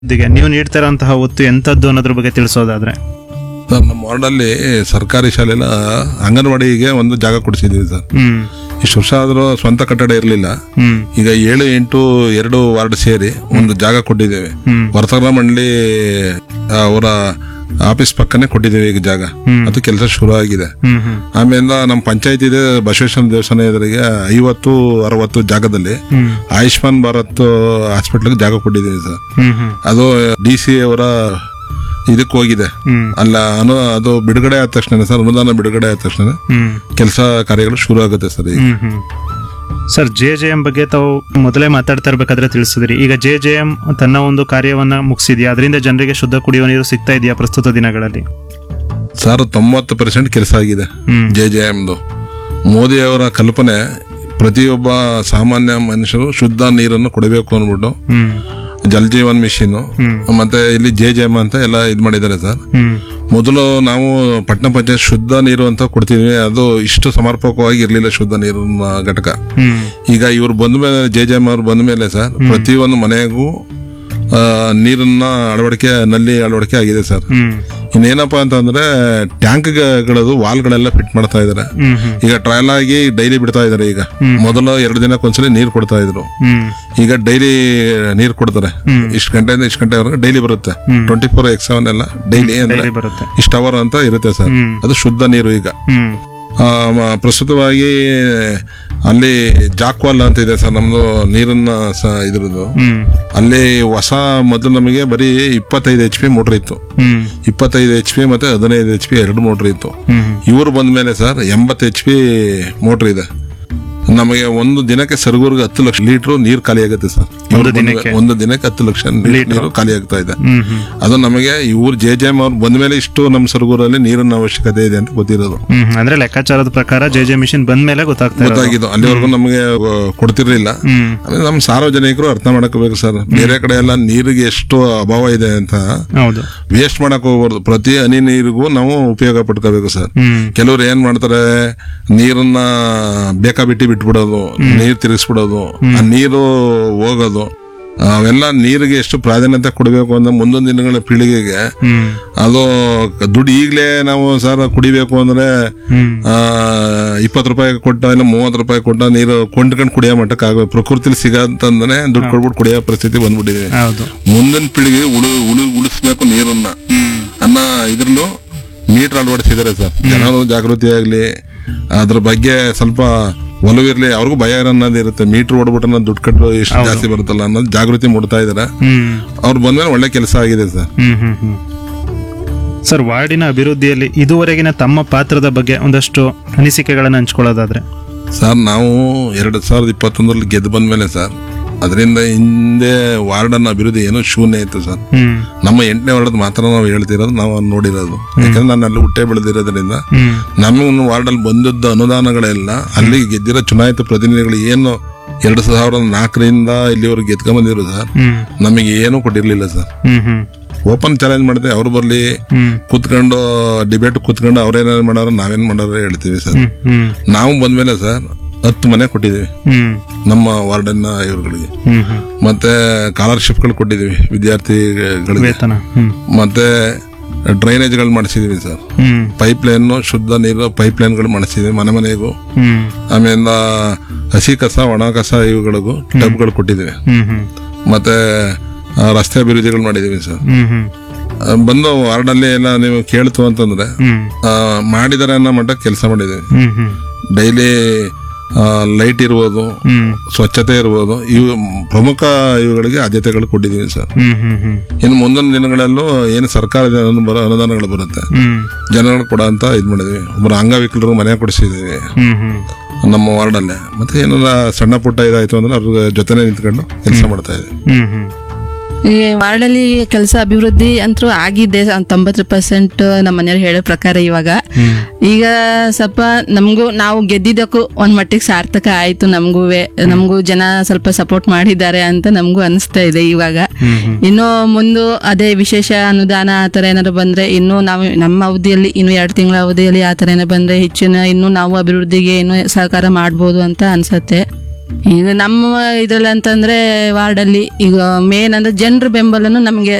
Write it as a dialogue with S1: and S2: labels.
S1: ಅಭಿವೃದ್ಧಿಗೆ ನೀವು ನೀಡ್ತಿರೋಂತಹ ಒತ್ತು ಎಂಥದ್ದು ಅನ್ನೋದ್ರ ಬಗ್ಗೆ ತಿಳಿಸೋದಾದ್ರೆ
S2: ಸರ್ ನಮ್ಮ ವಾರ್ಡಲ್ಲಿ ಸರ್ಕಾರಿ ಶಾಲೆನ ಅಂಗನವಾಡಿಗೆ ಒಂದು ಜಾಗ ಕೊಡಿಸಿದ್ದೀವಿ ಸರ್
S1: ಹ್ಮ್
S2: ಇಷ್ಟು ವರ್ಷ ಆದರೂ ಸ್ವಂತ ಕಟ್ಟಡ ಇರಲಿಲ್ಲ
S1: ಹ್ಮ್
S2: ಈಗ ಏಳು ಎಂಟು ಎರಡು ವಾರ್ಡ್ ಸೇರಿ ಒಂದು ಜಾಗ ಕೊಟ್ಟಿದ್ದೇವೆ
S1: ಹ್ಮ್.
S2: ವರ್ತಕರ ಮಂಡಳಿ ಅವರ ಆಫೀಸ್ ಪಕ್ಕನೆ ಕೊಟ್ಟಿದ್ದೇವೆ ಈಗ ಜಾಗ ಅದು ಕೆಲಸ ಶುರು ಆಗಿದೆ
S1: ಹ್ಮ್ ಹ್ಮ್
S2: ಆಮೇಲೆ ನಮ್ಮ ಪಂಚಾಯತ್ ಇದೆ ಬಸವೇಶ್ವರ ದೇವಸ್ಥಾನ ಎದುರಿಗೆ ಐವತ್ತು ಅರವತ್ತು ಜಾಗದಲ್ಲಿ
S1: ಹ್ಮ್
S2: ಆಯುಷ್ಮಾನ್ ಭಾರತ್ ಹಾಸ್ಪಿಟ್ಲ್ಗೆ ಜಾಗ ಕೊಟ್ಟಿದ್ದೀವಿ ಸರ್
S1: ಹ್ಮ್ ಹ್ಮ್
S2: ಅದು ಡಿ ಸಿ ಅವರ ಇದಕ್ಕೆ ಹೋಗಿದೆ
S1: ಹ್ಮ್
S2: ಅಲ್ಲ ಅನು ಅದು ಬಿಡುಗಡೆ ಆದ ತಕ್ಷಣ ಸರ್ ಅನುದಾನ ಬಿಡುಗಡೆ ಆದ ತಕ್ಷಣ
S1: ಹ್ಮ್
S2: ಕೆಲಸ ಕಾರ್ಯಗಳು ಶುರು ಆಗುತ್ತೆ ಸರ್ ಈಗ
S1: ಹ್ಮ್ ಹ್ಮ್ ಸರ್ ಜೆ ಜೆ ಎಂ ಬಗ್ಗೆ ತಾವು ಮೊದಲೇ ಮಾತಾಡ್ತಾ ಇರ್ಬೇಕಾದ್ರೆ ತಿಳಿಸಿದ್ರಿ ಈಗ ಜೆ ಜೆ ಎಂ ತನ್ನ ಒಂದು ಕಾರ್ಯವನ್ನ ಮುಗಿಸಿದ್ಯಾ ಅದರಿಂದ ಜನರಿಗೆ ಶುದ್ಧ ಕುಡಿಯುವ ನೀರು ಸಿಗ್ತಾ ಇದೆಯಾ ಪ್ರಸ್ತುತ ದಿನಗಳಲ್ಲಿ
S2: ಸರ್ ತೊಂಬತ್ತು ಪರ್ಸೆಂಟ್ ಕೆಲಸ ಆಗಿದೆ
S1: ಹ್ಮ್
S2: ಜೆ ಜೆ ಎಮ್ದು ಮೋದಿ ಅವರ ಕಲ್ಪನೆ ಪ್ರತಿಯೊಬ್ಬ ಸಾಮಾನ್ಯ ಮನುಷ್ಯರು ಶುದ್ಧ ನೀರನ್ನು ಕೊಡಬೇಕು ಅಂದ್ಬಿಟ್ಟು
S1: ಹ್ಮ್
S2: ಜಲ್ ಜೀವನ್ ಮಿಷನ್
S1: ಹ್ಮ್.
S2: ಮತ್ತೆ ಇಲ್ಲಿ ಜೆ ಜೆ ಎಮ್ ಅಂತ ಎಲ್ಲ ಇದು ಮಾಡಿದ್ದಾರೆ ಸರ್
S1: ಹ್ಮ್
S2: ಮೊದಲು ನಾವು ಪಟ್ಟಣ ಪಂಚಾಯತ್ ಶುದ್ಧ ನೀರು ಅಂತ ಕೊಡ್ತೀವಿ ಅದು ಇಷ್ಟು ಸಮರ್ಪಕವಾಗಿ ಇರಲಿಲ್ಲ ಶುದ್ಧ ನೀರಿನ ಘಟಕ
S1: ಹ್ಮ್
S2: ಈಗ ಇವ್ರು ಬಂದ ಮೇಲೆ ಜೆ ಜೆ ಎಮ್ ಅವ್ರು ಬಂದ ಮೇಲೆ ಸರ್ ಪ್ರತಿಯೊಂದು ಮನೆಗೂ ಆ, ನೀರನ್ನ ಅಳವಡಿಕೆ ನಲ್ಲಿ ಅಳವಡಿಕೆ ಆಗಿದೆ ಸರ್
S1: ಹ್ಮ್
S2: ಇನ್ನೇನಪ್ಪ ಅಂತಂದ್ರೆ ಟ್ಯಾಂಕ್ಗಳದು ವಾಲ್ಗಳೆಲ್ಲ ಫಿಟ್ ಮಾಡ್ತಾ ಇದಾರೆ
S1: ಹ್ಮ್ ಹ್ಮ್
S2: ಈಗ ಟ್ರಯಲ್ ಆಗಿ ಡೈಲಿ ಬಿಡ್ತಾ ಇದಾರೆ ಈಗ ಮೊದಲು ಎರಡು ದಿನಕ್ಕೊಂದ್ಸಲಿ ನೀರು ಕೊಡ್ತಾ ಇದ್ರು
S1: ಹ್ಮ್
S2: ಈಗ ಡೈಲಿ ನೀರು ಕೊಡ್ತಾರೆ ಇಷ್ಟು ಗಂಟೆಯಿಂದ ಇಷ್ಟು ಗಂಟೆವರೆಗೆ ಡೈಲಿ ಬರುತ್ತೆ ಟ್ವೆಂಟಿ ಫೋರ್ ಎಕ್ಸ್ ಸೆವೆನ್ ಎಲ್ಲ ಡೈಲಿ ಅಂದ್ರೆ
S1: ಡೈಲಿ ಬರುತ್ತೆ
S2: ಇಷ್ಟು ಅವರ್ ಅಂತ ಇರುತ್ತೆ ಸರ್
S1: ಹ್ಮ್.
S2: ಅದು ಶುದ್ಧ ನೀರು ಈಗ
S1: ಹ್ಮ್
S2: ಆ, ಮ- ಪ್ರಸ್ತುತವಾಗಿ ಅಲ್ಲಿ ಜಾಕ್ವಾಲ್ ಅಂತ ಇದೆ ಸರ್ ನಮ್ದು ನೀರನ್ನ ಸ ಇದ್ರದ್ದು
S1: ಹ್ಮ್
S2: ಅಲ್ಲಿ ಹೊಸ ಮೊದಲು ನಮಗೆ ಬರೀ ಇಪ್ಪತ್ತೈದು ಎಚ್ ಪಿ ಮೋಟರ್ ಇತ್ತು
S1: ಹ್ಮ್
S2: ಇಪ್ಪತ್ತೈದು ಎಚ್ ಪಿ ಮತ್ತೆ ಹದಿನೈದು ಎಚ್ ಪಿ ಎರಡು ಮೋಟರ್ ಇತ್ತು
S1: ಹ್ಮ್
S2: ಇವರು ಬಂದ ಮೇಲೆ ಸರ್ ಎಂಬತ್ತು ಎಚ್ ಪಿ ಮೋಟರ್ ಇದೆ ನಮಗೆ ಒಂದು ದಿನಕ್ಕೆ ಸರ್ಗೂರ್ಗೆ ಹತ್ತು ಲಕ್ಷ ಲೀಟರ್ ನೀರು ಖಾಲಿ ಆಗುತ್ತೆ ಸರ್ ಇವ್ರು ಬಂದ ಮೇಲೆ
S1: ದಿನಕ್ಕೆ?
S2: ಒಂದು ದಿನಕ್ಕೆ ಹತ್ತು ಲಕ್ಷ ನೀರು ನೀರು ಖಾಲಿ ಆಗ್ತಾ ಇದೆ
S1: ಹ್ಮ್ ಹ್ಮ್
S2: ಅದು ನಮಗೆ ಇವ್ರು ಜೆ ಜೆ ಎಂ ಅವ್ರು ಬಂದ ಮೇಲೆ ಇಷ್ಟು ನಮ್ಮ ಸರ್ಗೂರಲ್ಲಿ ನೀರಿನ ಅವಶ್ಯಕತೆ ಇದೆ ಅಂತ ಗೊತ್ತಿರೋದು
S1: ಹ್ಮ್ ಹ್ಮ್. ಅಂದ್ರೆ ಲೆಕ್ಕಾಚಾರದ ಪ್ರಕಾರ ಜೆ ಜೆ ಮಿಷನ್ ಬಂದ ಮೇಲೆ ಗೊತ್ತಾಗ್ತಾ ಇರೋದು.
S2: ಗೊತ್ತಾಗಿದ್ದು ಅಲ್ಲಿವರೆಗೂ ನಮಗೆ ಆ, ಕೊಡ್ತಿರ್ಲಿಲ್ಲ
S1: ಹ್ಮ್
S2: ಆಮೇಲೆ ನಮ್ಮ ಸಾರ್ವಜನಿಕರು ಅರ್ಥ ಮಾಡಕೋಬೇಕು ಸರ್ ಬೇರೆ ಕಡೆ ಎಲ್ಲ ನೀರಿಗೆ ಎಷ್ಟು ಅಭಾವ ಇದೆ ಅಂತ
S1: ಹೌದು
S2: ವೇಸ್ಟ್ ಮಾಡಕ್ ಹೋಗ್ಬಾರ್ದು ಪ್ರತಿ ಹನಿ ನೀರಿಗೂ ನಾವು ಉಪಯೋಗ ಪಡ್ಕೋಬೇಕು ಸರ್
S1: ಹ್ಮ್
S2: ಕೆಲವ್ರು ಏನ್ ಮಾಡ್ತಾರೆ ನೀರನ್ನ ಬೇಕಾಬಿಟ್ಟಿ ಬಿಟ್ಬಿಡೋದು ನೀರ್ ತಿರುಗಿಸ್ಬಿಡೋದು ಆ ನೀರು ಹೋಗೋದು ಅವೆಲ್ಲ ನೀರಿಗೆ ಎಷ್ಟು ಪ್ರಾಧಾನ್ಯತೆ ಕೊಡಬೇಕು ಅಂದ್ರೆ ಮುಂದೊಂದು ದಿನಗಳ ಪೀಳಿಗೆಗೆ
S1: ಹ್ಮ್
S2: ಅದು ದುಡ್ಡು ಈಗಲೇ ನಾವು ಸರ್ ಕುಡಿಬೇಕು ಅಂದ್ರೆ
S1: ಹ್ಮ್
S2: ಆ, ಇಪ್ಪತ್ತು ರೂಪಾಯಿ ಕೊಟ್ಟ ಇಲ್ಲ ಮೂವತ್ತು ರೂಪಾಯಿ ಕೊಟ್ಟ ನೀರು ಕೊಂಡ್ಕೊಂಡು ಕುಡಿಯೋ ಮಟ್ಟಕ್ಕೆ ಆಗ ಪ್ರಕೃತಿಲಿ ಸಿಗಂತಂದ್ರೆ ದುಡ್ಡು ಕೊಡ್ಬಿಟ್ಟು ಕುಡಿಯೋ ಪರಿಸ್ಥಿತಿ ಬಂದ್ಬಿಟ್ಟಿದೆ
S1: ಹೌದು
S2: ಮುಂದಿನ ಪೀಳಿಗೆ ಉಳು ಉಳು ಉಳಿಸ್ಬೇಕು ನೀರನ್ನ ಅನ್ನ ಇದ್ರಲ್ಲೂ ಮೀಟರ್ ಅಳವಡಿಸಿದ್ದಾರೆ ಸರ್ ಜನರು ಜಾಗೃತಿ ಆಗ್ಲಿ ಅದ್ರ ಬಗ್ಗೆ ಸ್ವಲ್ಪ ಒಲವಿರ್ಲಿ ಅವ್ರಿಗೂ ಭಯ ಅನ್ನೋದು ಇರುತ್ತೆ ಮೀಟರ್ ಹೊಡ್ಬಿಟ್ಟು ಅನ್ನೋದು ದುಡ್ಡು ಕಟ್ಟು ಎಷ್ಟು ಜಾಸ್ತಿ ಬರುತ್ತಲ್ಲ ಅನ್ನೋದು ಜಾಗೃತಿ ಮೂಡ್ತಾ ಇದಾರೆ
S1: ಹ್ಮ್
S2: ಅವ್ರು ಬಂದ್ಮೇಲೆ ಒಳ್ಳೆ ಕೆಲಸ ಆಗಿದೆ ಸರ್
S1: ಹ್ಮ್ ಹ್ಮ್ ಹ್ಮ್ ಸರ್ ವಾರ್ಡಿನ ಅಭಿವೃದ್ಧಿಯಲ್ಲಿ ಇದುವರೆಗಿನ ತಮ್ಮ ಪಾತ್ರದ ಬಗ್ಗೆ ಒಂದಷ್ಟು ಅನಿಸಿಕೆಗಳನ್ನು ಹಂಚ್ಕೊಳ್ಳೋದಾದ್ರೆ
S2: ಸರ್ ನಾವು ಎರಡು ಸಾವಿರದ ಇಪ್ಪತ್ತೊಂದರಲ್ಲಿ ಗೆದ್ದು ಬಂದ್ಮೇಲೆ ಸರ್ ಅದರಿಂದ ಹಿಂದೆ ವಾರ್ಡನ್ನ ಅಭಿವೃದ್ಧಿ ಏನೋ ಶೂನ್ಯ ಇತ್ತು ಸರ್
S1: ಹ್ಮ್
S2: ನಮ್ಮ ಎಂಟನೇ ವಾರ್ಡದ ಮಾತ್ರ ನಾವು ಹೇಳ್ತಿರೋದು ನಾವು ನೋಡಿರೋದು ಯಾಕಂದ್ರೆ ನಾನು ಅಲ್ಲಿ ಹುಟ್ಟೆ ಬೆಳೆದಿರೋದ್ರಿಂದ
S1: ಹ್ಮ್
S2: ನಮ್ಮ ವಾರ್ಡಲ್ಲಿ ಬಂದದ್ದು ಅನುದಾನಗಳೆಲ್ಲ ಅಲ್ಲಿ ಗೆದ್ದಿರೋ ಚುನಾಯಿತ ಪ್ರತಿನಿಧಿಗಳು ಏನು ಎರಡು ಸಾವಿರದ ನಾಲ್ಕರಿಂದ ಇಲ್ಲಿವರೆಗೆ ಗೆದ್ಕೊಂಬಂದಿದ್ರು ಸರ್
S1: ಹ್ಮ್
S2: ನಮಗೆ ಏನೂ ಕೊಟ್ಟಿರ್ಲಿಲ್ಲ ಸರ್
S1: ಹ್ಮ್ ಹ್ಮ್
S2: ಓಪನ್ ಚಾಲೆಂಜ್ ಮಾಡಿದೆ ಅವ್ರು ಬರ್ಲಿ
S1: ಹ್ಮ್
S2: ಕೂತ್ಕೊಂಡು ಡಿಬೇಟ್ ಕೂತ್ಕೊಂಡು ಅವ್ರೇನೇನು ಮಾಡೋರು ನಾವೇನ್ ಮಾಡೋರು ಹೇಳ್ತೀವಿ ಸರ್
S1: ಹ್ಮ್ ಹ್ಮ್
S2: ನಾವು ಬಂದ್ಮೇಲೆ ಸರ್ ಹತ್ತು ಮನೆ ಕೊಟ್ಟಿದ್ದೀವಿ
S1: ಹ್ಮ್
S2: ನಮ್ಮ ವಾರ್ಡನ್ನ ಇವ್ರುಗಳಿಗೆ
S1: ಹ್ಮ್ ಹ್ಮ್
S2: ಮತ್ತೆ ಸ್ಕಾಲರ್ಶಿಪ್ಗಳು ಕೊಟ್ಟಿದ್ದೀವಿ ವಿದ್ಯಾರ್ಥಿಗಳಿಗೆ
S1: ವೇತನ ಹ್ಮ್
S2: ಮತ್ತೆ ಡ್ರೈನೇಜ್ಗಳು ಮಾಡಿಸಿದೀವಿ ಸರ್
S1: ಹ್ಮ್
S2: ಪೈಪ್ ಲೈನ್ ಶುದ್ಧ ನೀರು ಪೈಪ್ ಲೈನ್ಗಳು ಮಾಡಿಸಿದೀವಿ ಮನೆ ಮನೆಗೂ
S1: ಹ್ಮ್
S2: ಆಮೇಲೆ ಹಸಿ ಕಸ ಒಣ ಕಸ ಇವುಗಳಿಗೂ ಟಬ್ಗಳು ಕೊಟ್ಟಿದ್ದೀವಿ
S1: ಹ್ಮ್ ಹ್ಮ್
S2: ಮತ್ತೆ ಆ, ರಸ್ತೆ ಅಭಿವೃದ್ಧಿಗಳು ಮಾಡಿದೀವಿ ಸರ್
S1: ಹ್ಮ್ ಹ್ಮ್
S2: ಆ, ಬಂದು ವಾರ್ಡಲ್ಲಿ ಎಲ್ಲ ನೀವು ಕೇಳ್ತು ಅಂತಂದ್ರೆ
S1: ಹ್ಮ್
S2: ಆ, ಮಾಡಿದ್ದಾರೆ ಅನ್ನೋ ಮಟ್ಟ ಕೆಲಸ ಮಾಡಿದ್ದೀವಿ
S1: ಹ್ಮ್ ಹ್ಮ್
S2: ಡೈಲಿ ಲೈಟ್ ಇರ್ಬೋದು
S1: ಹ್ಮ್
S2: ಸ್ವಚ್ಛತೆ ಇರ್ಬೋದು ಇವು ಪ್ರಮುಖ ಇವುಗಳಿಗೆ ಆದ್ಯತೆಗಳು ಕೊಟ್ಟಿದ್ದೀವಿ ಸರ್
S1: ಹ್ಮ್ ಹ್ಮ್ ಹ್ಮ್
S2: ಇನ್ನು ಮುಂದಿನ ದಿನಗಳಲ್ಲೂ ಏನು ಸರ್ಕಾರದ ಅನು- ಬರೋ ಅನುದಾನಗಳು ಬರುತ್ತೆ
S1: ಹ್ಮ್
S2: ಜನಗಳು ಕೊಡ ಅಂತ ಇದು ಮಾಡಿದ್ವಿ ಒಬ್ಬರು ಅಂಗವಿಕಲರು ಮನೆ ಕೊಡಿಸಿದ್ದೀವಿ
S1: ಹ್ಮ್ ಹ್ಮ್
S2: ನಮ್ಮ ವಾರ್ಡಲ್ಲೇ ಮತ್ತೆ ಏನಾರ ಸಣ್ಣ ಪುಟ್ಟ ಇದಾಯ್ತು ಅಂದ್ರೆ ಅವ್ರ ಜೊತೆನೆ ನಿಂತ್ಕೊಂಡು ಕೆಲಸ ಮಾಡ್ತಾ ಇದ್ದೀವಿ
S1: ಹ್ಮ್ ಹ್ಮ್
S3: ಈ ವಾರ್ಡಲ್ಲಿ ಕೆಲಸ ಅಭಿವೃದ್ಧಿ ಅಂತೂ ಆಗಿದೆ ತೊಂಬತ್ತು ಪರ್ಸೆಂಟ್ ನಮ್ಮ ಮನೆಯವ್ರು ಹೇಳೋ ಪ್ರಕಾರ ಇವಾಗ ಈಗ ಸ್ವಲ್ಪ ನಮಗೂ ನಾವು ಗೆದ್ದಿದ್ದಕ್ಕೂ ಒಂದ್ ಮಟ್ಟಿಗೆ ಸಾರ್ಥಕ ಆಯ್ತು ನಮಗೂ ನಮಗೂ ಜನ ಸ್ವಲ್ಪ ಸಪೋರ್ಟ್ ಮಾಡಿದ್ದಾರೆ ಅಂತ ನಮಗೂ ಅನಿಸ್ತಾ ಇದೆ ಇವಾಗ ಇನ್ನು ಮುಂದೆ ಅದೇ ವಿಶೇಷ ಅನುದಾನ ಆ ಥರ ಏನಾದ್ರು ಬಂದ್ರೆ ಇನ್ನು ನಾವು ನಮ್ಮ ಅವಧಿಯಲ್ಲಿ ಇನ್ನು ಎರಡು ತಿಂಗಳ ಅವಧಿಯಲ್ಲಿ ಆ ಥರ ಏನಾರು ಬಂದ್ರೆ ಹೆಚ್ಚಿನ ಇನ್ನು ನಾವು ಅಭಿವೃದ್ಧಿಗೆ ಇನ್ನು ಸಹಕಾರ ಮಾಡ್ಬೋದು ಅಂತ ಅನ್ಸತ್ತೆ ಈಗ ನಮ್ಮ ಇದ್ರಲ್ಲಿ ಅಂತಂದ್ರೆ ವಾರ್ಡಲ್ಲಿ ಈಗ ಮೇನ್ ಅಂದ್ರೆ ಜನರ ಬೆಂಬಲನು ನಮಗೆ